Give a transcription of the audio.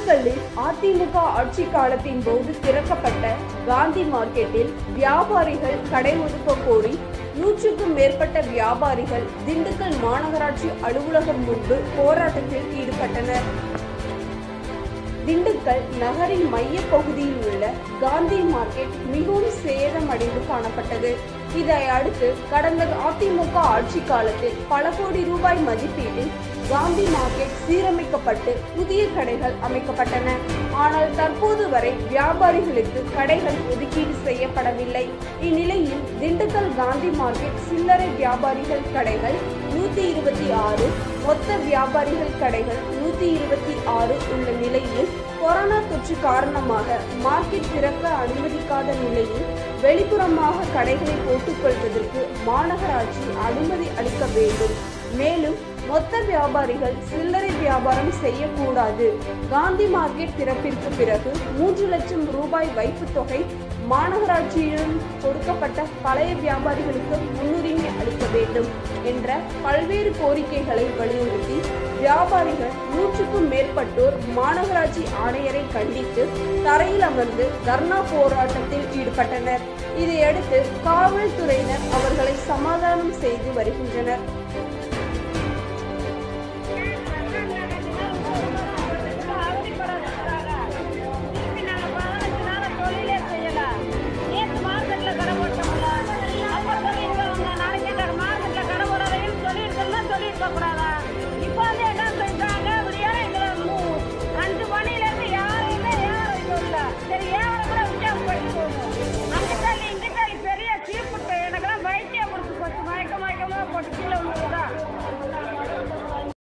திண்டுக்கல்லில் அதிமுக ஆட்சி காலத்தின் போது திறக்கப்பட்ட காந்தி மார்க்கெட்டில் வியாபாரிகள் கடை ஒதுக்க கோரி நூற்றுக்கும் மேற்பட்ட வியாபாரிகள் திண்டுக்கல் மாநகராட்சி அலுவலகம் முன்பு போராட்டத்தில் ஈடுபட்டனர் திண்டுக்கல் நகரின் மைய பகுதியில் உள்ள காந்தி மார்க்கெட் மிகவும் சேதமடைந்து காணப்பட்டது இதை அடுத்து கடந்த அதிமுக ஆட்சி காலத்தில் பல கோடி ரூபாய் மதிப்பீட்டில் காந்தி மார்க்கெட் சீரமைக்கப்பட்டு புதிய கடைகள் அமைக்கப்பட்டன ஆனால் தற்போது வரை வியாபாரிகளுக்கு கடைகள் ஒதுக்கீடு செய்யப்படவில்லை இந்நிலையில் திண்டுக்கல் காந்தி மார்க்கெட் சில்லறை வியாபாரிகள் கடைகள் நூத்தி இருபத்தி ஆறு மொத்த வியாபாரிகள் கடைகள் நூத்தி இருபத்தி ஆறு உள்ள நிலையில் கொரோனா தொற்று காரணமாக மார்க்கெட் திறக்க அனுமதிக்காத நிலையில் வெளிப்புறமாக கடைகளை போட்டுக்கொள்வதற்கு மாநகராட்சி அனுமதி அளிக்க வேண்டும் மேலும் மொத்த வியாபாரிகள் சில்லறை வியாபாரம் செய்யக்கூடாது காந்தி மார்க்கெட் திறப்பிற்கு பிறகு மூன்று லட்சம் ரூபாய் வைப்புத் தொகை மாநகராட்சியிடம் கொடுக்கப்பட்ட பழைய வியாபாரிகளுக்கு முன்னுரிமை அளிக்க வேண்டும் என்ற பல்வேறு கோரிக்கைகளை வலியுறுத்தி வியாபாரிகள் நூற்றுக்கும் மேற்பட்டோர் மாநகராட்சி ஆணையரை கண்டித்து தரையில் அமர்ந்து தர்ணா போராட்டத்தில் ஈடுபட்டனர் இதையடுத்து காவல்துறையினர் அவர்களை சமாதானம் செய்து வருகின்றனர் திருப்பி நாங்க பதினஞ்சு நாளா தொழிலே செய்யல. நேத்து marketல கடை போட்டோம்ல. அப்ப சொல்லியிருக்கவங்க, நாளைக்கு கடை marketல கடை போடாதீங்கன்னு சொல்லியிருக்கோம்னா சொல்லியிருக்க கூடாதா? இப்ப வந்து என்ன சொல்றாங்க, விடியால எங்களை மூ- அஞ்சு மணில இருந்து யாரையுமே ஏற வைக்க இல்ல. சரி, ஏற கூட விட்டா போயிட்டு போகும். அங்க தள்ளி, இங்க தள்ளி, பெரிய சீப்புட்டு. எனக்கெல்லாம் பைத்தியம் பிடிச்சு போச்சு. மயக்க மயக்கமா போட்டு கீழே விழுவாங்க.